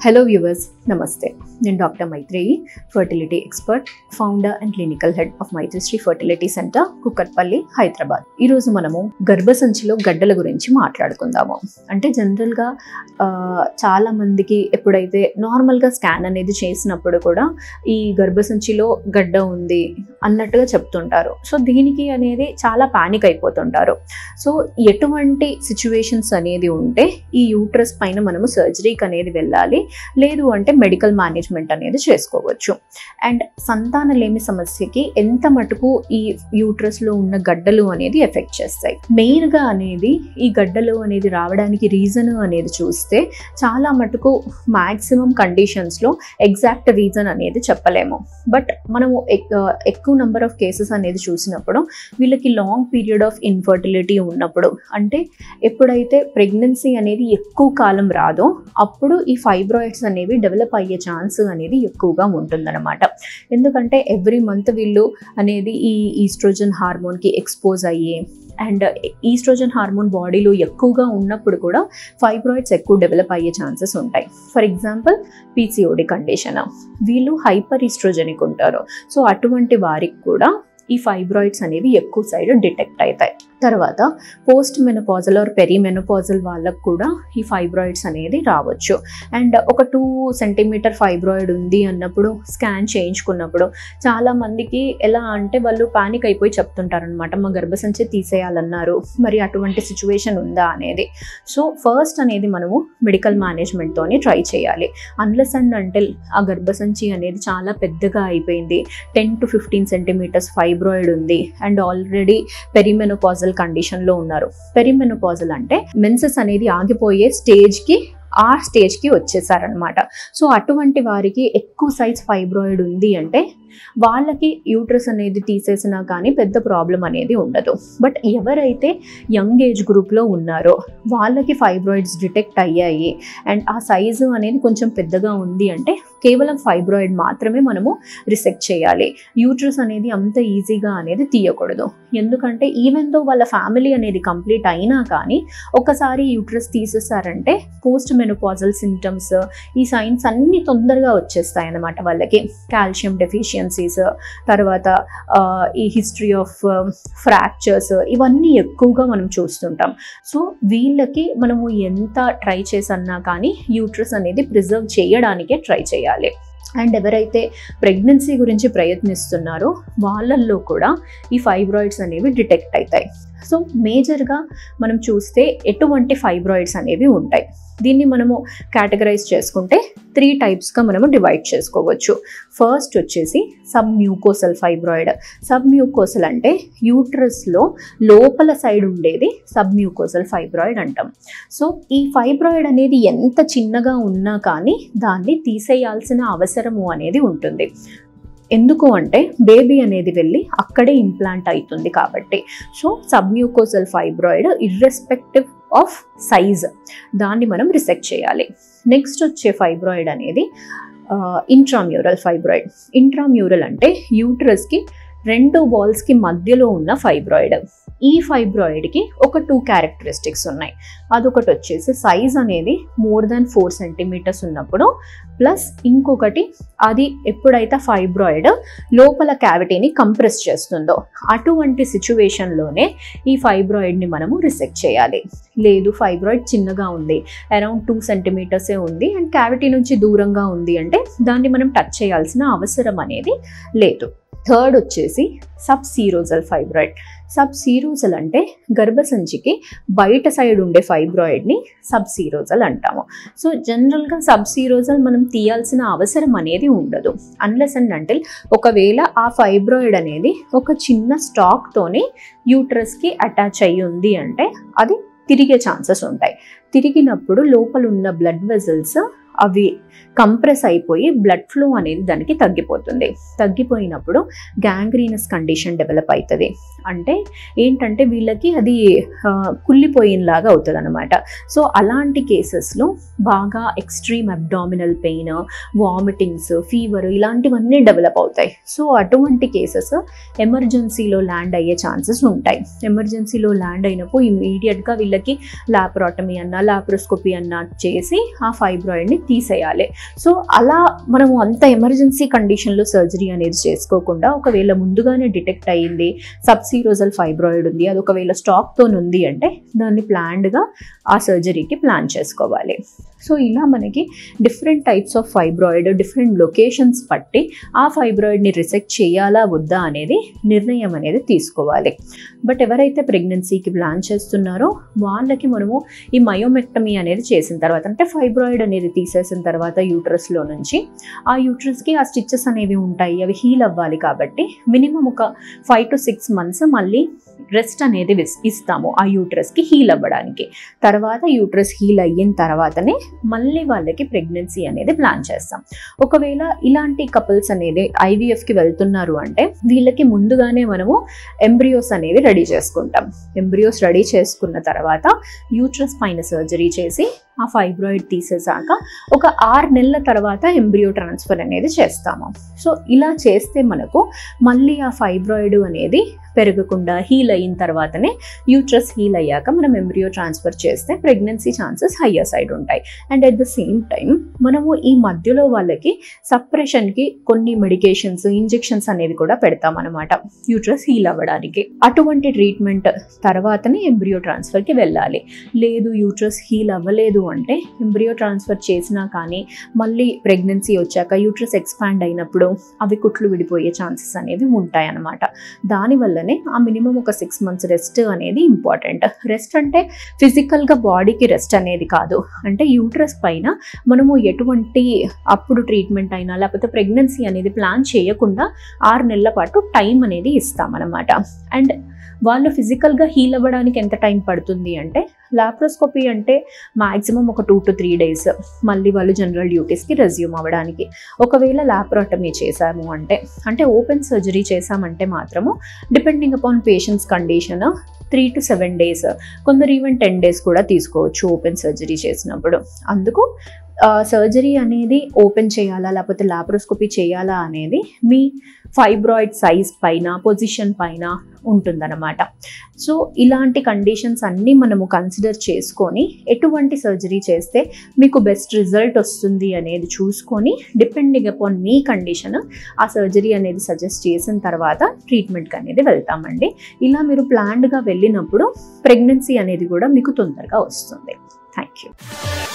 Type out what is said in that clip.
hello viewers నమస్తే నేను doctor Maitreyi fertility expert founder and clinical head of Maitrishree fertility centre Kukatpally Hyderabad ఈరోజు మనము గర్భసంచిలో గడ్డల గురించి మాట్లాడుకుందాము అంటే జనరల్గా చాలా మందికి ఎప్పుడైతే నార్మల్గా స్కాన్ అనేది చేసినప్పుడు కూడా ఈ గర్భసంచిలో గడ్డ ఉంది అన్నట్టుగా చెప్తుంటారు సో దీనికి అనేది చాలా పానిక్ అయిపోతుంటారు సో ఎటువంటి సిచ్యువేషన్స్ అనేది ఉంటే ఈ యూట్రస్ పైన మనము సర్జరీకి అనేది వెళ్ళాలి లేదు అంటే మెడికల్ మేనేజ్మెంట్ అనేది చేసుకోవచ్చు అండ్ సంతానలేమి సమస్యకి ఎంత మటుకు ఈ యూట్రస్లో ఉన్న గడ్డలు అనేది ఎఫెక్ట్ చేస్తాయి మెయిన్గా అనేది ఈ గడ్డలు అనేది రావడానికి రీజన్ అనేది చూస్తే చాలా మటుకు మ్యాక్సిమం కండిషన్స్లో ఎగ్జాక్ట్ రీజన్ అనేది చెప్పలేము బట్ మనము ఎక్కువ నెంబర్ ఆఫ్ కేసెస్ అనేది చూసినప్పుడు వీళ్ళకి లాంగ్ పీరియడ్ ఆఫ్ ఇన్ఫర్టిలిటీ ఉన్నప్పుడు అంటే ఎప్పుడైతే ప్రెగ్నెన్సీ అనేది ఎక్కువ కాలం రాదో అప్పుడు ఈ ఫైబ్రాయిడ్స్ అనేవి డెవలప్ అయ్యే ఛాన్స్ అనేది ఎక్కువగా ఉంటుందన్నమాట ఎందుకంటే ఎవ్రీ మంత్ వీళ్ళు అనేది ఈ ఈస్ట్రోజన్ హార్మోన్కి ఎక్స్పోజ్ అయ్యి అండ్ ఈస్ట్రోజన్ హార్మోన్ బాడీలో ఎక్కువగా ఉన్నప్పుడు కూడా ఫైబ్రాయిడ్స్ ఎక్కువ డెవలప్ అయ్యే ఛాన్సెస్ ఉంటాయి ఫర్ ఎగ్జాంపుల్ పీసీఓడి కండిషన్ వీళ్ళు హైపర్ ఈస్ట్రోజెనిక్ ఉంటారు సో అటువంటి వారికి కూడా ఈ ఫైబ్రాయిడ్స్ అనేవి ఎక్కువ సైడ్ డిటెక్ట్ అవుతాయి తర్వాత పోస్ట్ మెనపాజల్ ఆర్ పెరిమెనపాజల్ వాళ్ళకు కూడా ఈ ఫైబ్రాయిడ్స్ అనేది రావచ్చు అండ్ ఒక టూ సెంటీమీటర్ ఫైబ్రాయిడ్ ఉంది అన్నప్పుడు స్కాన్ చేయించుకున్నప్పుడు చాలా మందికి ఎలా అంటే వాళ్ళు పానిక్ అయిపోయి చెప్తుంటారనమాట మా గర్భసంచి తీసేయాలన్నారు మరి అటువంటి సిచ్యువేషన్ ఉందా అనేది సో ఫస్ట్ అనేది మనము మెడికల్ మేనేజ్మెంట్తోనే ట్రై చేయాలి అన్లెస్ అండ్ అంటే ఆ గర్భసంచి అనేది చాలా పెద్దగా అయిపోయింది ten to fifteen centimetres fibroid ఉంది అండ్ ఆల్రెడీ పెరిమెనోపాజల్ కండిషన్లో ఉన్నారు పెరిమెనోపాజల్ అంటే మెన్సెస్ అనేది ఆగిపోయే స్టేజ్కి ఆ స్టేజ్కి వచ్చేసారనమాట సో అటువంటి వారికి ఎక్కువ సైజ్ ఫైబ్రాయిడ్ ఉంది అంటే వాళ్ళకి యూట్రస్ అనేది తీసేసినా కానీ పెద్ద ప్రాబ్లం అనేది ఉండదు బట్ ఎవరైతే యంగ్ ఏజ్ గ్రూప్లో ఉన్నారో వాళ్ళకి ఫైబ్రాయిడ్స్ డిటెక్ట్ అయ్యాయి అండ్ ఆ సైజు అనేది కొంచెం పెద్దగా ఉంది అంటే కేవలం ఫైబ్రాయిడ్ మాత్రమే మనము రిసెక్ట్ చేయాలి యూట్రస్ అనేది అంత ఈజీగా అనేది తీయకూడదు ఎందుకంటే ఈవెన్ దో వాళ్ళ ఫ్యామిలీ అనేది కంప్లీట్ అయినా కానీ ఒకసారి యూట్రస్ తీసేసారంటే పోస్ట్ మెనోపాజల్ సిమ్టమ్స్ ఈ సైన్స్ అన్ని తొందరగా వచ్చేస్తాయి అన్నమాట వాళ్ళకి కాల్షియం డెఫిషియన్సీస్ తర్వాత ఈ హిస్టరీ ఆఫ్ ఫ్రాక్చర్స్ ఇవన్నీ ఎక్కువగా మనం చూస్తుంటాం సో వీళ్ళకి మనము ఎంత ట్రై చేసన్నా కానీ యూట్రస్ అనేది ప్రిజర్వ్ చేయడానికే ట్రై చేయాలి అండ్ ఎవరైతే ప్రెగ్నెన్సీ గురించి ప్రయత్నిస్తున్నారో వాళ్ళల్లో కూడా ఈ ఫైబ్రాయిడ్స్ అనేవి డిటెక్ట్ అవుతాయి సో మేజర్గా మనం చూస్తే ఎటువంటి ఫైబ్రాయిడ్స్ అనేవి ఉంటాయి దీన్ని మనము కేటగరైజ్ చేసుకుంటే త్రీ టైప్స్గా మనము డివైడ్ చేసుకోవచ్చు ఫస్ట్ వచ్చేసి sub mucosal fibroid sub mucosal అంటే యూట్రస్లో లోపల సైడ్ ఉండేది సబ్ మ్యూకోసల్ ఫైబ్రాయిడ్ అంటాం సో ఈ ఫైబ్రాయిడ్ అనేది ఎంత చిన్నగా ఉన్నా కానీ దాన్ని తీసేయాల్సిన అవసరము అనేది ఉంటుంది ఎందుకు అంటే బేబీ అనేది వెళ్ళి అక్కడే ఇంప్లాంట్ అవుతుంది కాబట్టి so submucosal fibroid irrespective of size దాన్ని మనం రిసెక్ట్ చేయాలి నెక్స్ట్ వచ్చే ఫైబ్రాయిడ్ అనేది ఇంట్రామ్యూరల్ ఫైబ్రాయిడ్ ఇంట్రామ్యూరల్ అంటే యూట్రస్కి రెండు బాల్స్కి మధ్యలో ఉన్న ఫైబ్రాయిడ్ ఈ ఫైబ్రాయిడ్కి ఒక టూ క్యారెక్టరిస్టిక్స్ ఉన్నాయి అదొకటి వచ్చేసి సైజ్ అనేది మోర్ దాన్ ఫోర్ సెంటీమీటర్స్ ఉన్నప్పుడు ప్లస్ ఇంకొకటి అది ఎప్పుడైతే ఫైబ్రాయిడ్ లోపల క్యావిటీని కంప్రెస్ చేస్తుందో అటువంటి సిచ్యువేషన్లోనే ఈ ఫైబ్రాయిడ్ని మనము రిసెక్ట్ చేయాలి లేదు ఫైబ్రాయిడ్ చిన్నగా ఉంది అరౌండ్ టూ సెంటీమీటర్సే ఉంది అండ్ క్యావిటీ నుంచి దూరంగా ఉంది అంటే దాన్ని మనం టచ్ చేయాల్సిన అవసరం అనేది లేదు థర్డ్ వచ్చేసి sub serosal fibroid sub serosal అంటే గర్భసంచికి బయట సైడ్ ఉండే ఫైబ్రాయిడ్ని సబ్ సీరోజల్ అంటాము సో జనరల్గా సబ్ సీరోజల్ మనం తీయాల్సిన అవసరం అనేది ఉండదు అన్లెస్ అండ్ అంటే ఒకవేళ ఆ ఫైబ్రాయిడ్ అనేది ఒక చిన్న స్టాక్తోని యూట్రస్కి అటాచ్ అయ్యి ఉంది అంటే అది తిరిగే ఛాన్సెస్ ఉంటాయి తిరిగినప్పుడు లోపల ఉన్న బ్లడ్ వెజల్స్ అవి కంప్రెస్ అయిపోయి బ్లడ్ ఫ్లో అనేది దానికి తగ్గిపోతుంది తగ్గిపోయినప్పుడు గ్యాంగ్రీనస్ కండిషన్ డెవలప్ అవుతుంది అంటే ఏంటంటే వీళ్ళకి అది కుళ్ళిపోయినలాగా అవుతుంది అనమాట సో అలాంటి కేసెస్లో బాగా extreme abdominal pain vomitings fever ఇలాంటివన్నీ డెవలప్ అవుతాయి సో అటువంటి కేసెస్ ఎమర్జెన్సీలో ల్యాండ్ అయ్యే ఛాన్సెస్ ఉంటాయి ఎమర్జెన్సీలో ల్యాండ్ అయినప్పుడు ఇమీడియట్గా వీళ్ళకి లాప్రాటమీ అన్న లాప్రోస్కోపీ అన్న చేసి ఆ ఫైబ్రాయిడ్ని తీసేయాలి సో అలా మనము అంత ఎమర్జెన్సీ కండిషన్లో సర్జరీ అనేది చేసుకోకుండా ఒకవేళ ముందుగానే డిటెక్ట్ అయ్యింది సబ్సీరోజల్ ఫైబ్రాయిడ్ ఉంది అది ఒకవేళ స్టాక్తో ఉంది అంటే దాన్ని ప్లాన్డ్గా ఆ సర్జరీకి ప్లాన్ చేసుకోవాలి సో ఇలా మనకి different types of fibroid different locations పట్టి ఆ ఫైబ్రాయిడ్ని రిసెక్ట్ చేయాలా వద్దా అనేది నిర్ణయం అనేది తీసుకోవాలి బట్ ఎవరైతే ప్రెగ్నెన్సీకి ప్లాన్ చేస్తున్నారో వాళ్ళకి మనము ఈ మయోమెక్టమీ అనేది చేసిన తర్వాత అంటే ఫైబ్రాయిడ్ అనేది తీసేసిన తర్వాత యూట్రస్లో నుంచి ఆ యూట్రస్కి ఆ స్టిచ్చెస్ అనేవి ఉంటాయి అవి హీల్ అవ్వాలి కాబట్టి మినిమం ఒక ఫైవ్ టు సిక్స్ మంత్స్ మళ్ళీ రెస్ట్ అనేది విస్- ఇస్తాము ఆ యూట్రస్కి హీల్ అవ్వడానికి తర్వాత యూట్రస్ హీల్ అయిన తర్వాతనే మళ్ళీ వాళ్ళకి ప్రెగ్నెన్సీ అనేది ప్లాన్ చేస్తాం ఒకవేళ ఇలాంటి కపుల్స్ అనేది ఐవీఎఫ్కి వెళ్తున్నారు అంటే వీళ్ళకి ముందుగానే మనము ఎంబ్రియోస్ అనేవి రెడీ చేసుకుంటాం ఎంబ్రియోస్ రెడీ చేసుకున్న తర్వాత యూట్రస్ పైన సర్జరీ చేసి ఆ ఫైబ్రాయిడ్ తీసేసాక ఒక ఆరు నెలల తర్వాత ఎంబ్రియో ట్రాన్స్ఫర్ అనేది చేస్తాము సో ఇలా చేస్తే మనకు మళ్ళీ ఆ ఫైబ్రాయిడ్ అనేది పెరగకుండా హీల్ అయిన తర్వాతనే యూట్రస్ హీల్ అయ్యాక మనం ఎంబ్రియో ట్రాన్స్ఫర్ చేస్తే ప్రెగ్నెన్సీ ఛాన్సెస్ హయ్యర్ సైడ్ ఉంటాయి and at the same time మనము ఈ మధ్యలో వాళ్ళకి సప్రెషన్కి కొన్ని మెడికేషన్స్ ఇంజెక్షన్స్ అనేవి కూడా పెడతాం అనమాట యూట్రస్ హీల్ అవ్వడానికి అటువంటి ట్రీట్మెంట్ తర్వాతనే ఎంబ్రియో ట్రాన్స్ఫర్కి వెళ్ళాలి లేదు యూట్రస్ హీల్ అవ్వలేదు అంటే ఎంబ్రియో ట్రాన్స్ఫర్ చేసినా కానీ మళ్ళీ ప్రెగ్నెన్సీ వచ్చాక యూట్రస్ ఎక్స్పాండ్ అయినప్పుడు అవి కుట్లు విడిపోయే ఛాన్సెస్ అనేవి ఉంటాయి అన్నమాట దానివల్లనే ఆ మినిమం ఒక సిక్స్ మంత్స్ రెస్ట్ అనేది ఇంపార్టెంట్ రెస్ట్ అంటే ఫిజికల్గా బాడీకి రెస్ట్ అనేది కాదు అంటే యూట్రస్ పైన మనము ఎటువంటి అప్పుడు ట్రీట్మెంట్ అయినా లేకపోతే ప్రెగ్నెన్సీ అనేది ప్లాన్ చేయకుండా ఆరు నెలల పాటు టైం అనేది ఇస్తామన్నమాట అండ్ వాళ్ళు ఫిజికల్గా హీల్ అవ్వడానికి ఎంత టైం పడుతుంది అంటే లాప్రోస్కోపీ అంటే మాక్సిమం ఒక టూ టు త్రీ డేస్ మళ్ళీ వాళ్ళు జనరల్ డ్యూటీస్కి రెజ్యూమ్ అవ్వడానికి ఒకవేళ లాప్రోటమీ చేశాము అంటే అంటే ఓపెన్ సర్జరీ చేశామంటే మాత్రము depending upon patients condition three to seven days కొందరు ఈవెన్ టెన్ డేస్ కూడా తీసుకోవచ్చు ఓపెన్ సర్జరీ చేసినప్పుడు అందుకు సర్జరీ అనేది ఓపెన్ చేయాలా లేకపోతే లాప్రోస్కోపీ చేయాలా అనేది మీ ఫైబ్రాయిడ్ సైజ్ పైన పొజిషన్ పైన ఉంటుందన్నమాట సో ఇలాంటి కండిషన్స్ అన్నీ మనము కన్సిడర్ చేసుకొని ఎటువంటి సర్జరీ చేస్తే మీకు బెస్ట్ రిజల్ట్ వస్తుంది అనేది చూసుకొని డిపెండింగ్ అపాన్ మీ కండిషన్ ఆ సర్జరీ అనేది సజెస్ట్ చేసిన తర్వాత ట్రీట్మెంట్కి అనేది వెళ్తామండి ఇలా మీరు ప్లాన్డ్గా వెళ్ళినప్పుడు ప్రెగ్నెన్సీ అనేది కూడా మీకు తొందరగా వస్తుంది థ్యాంక్ యూ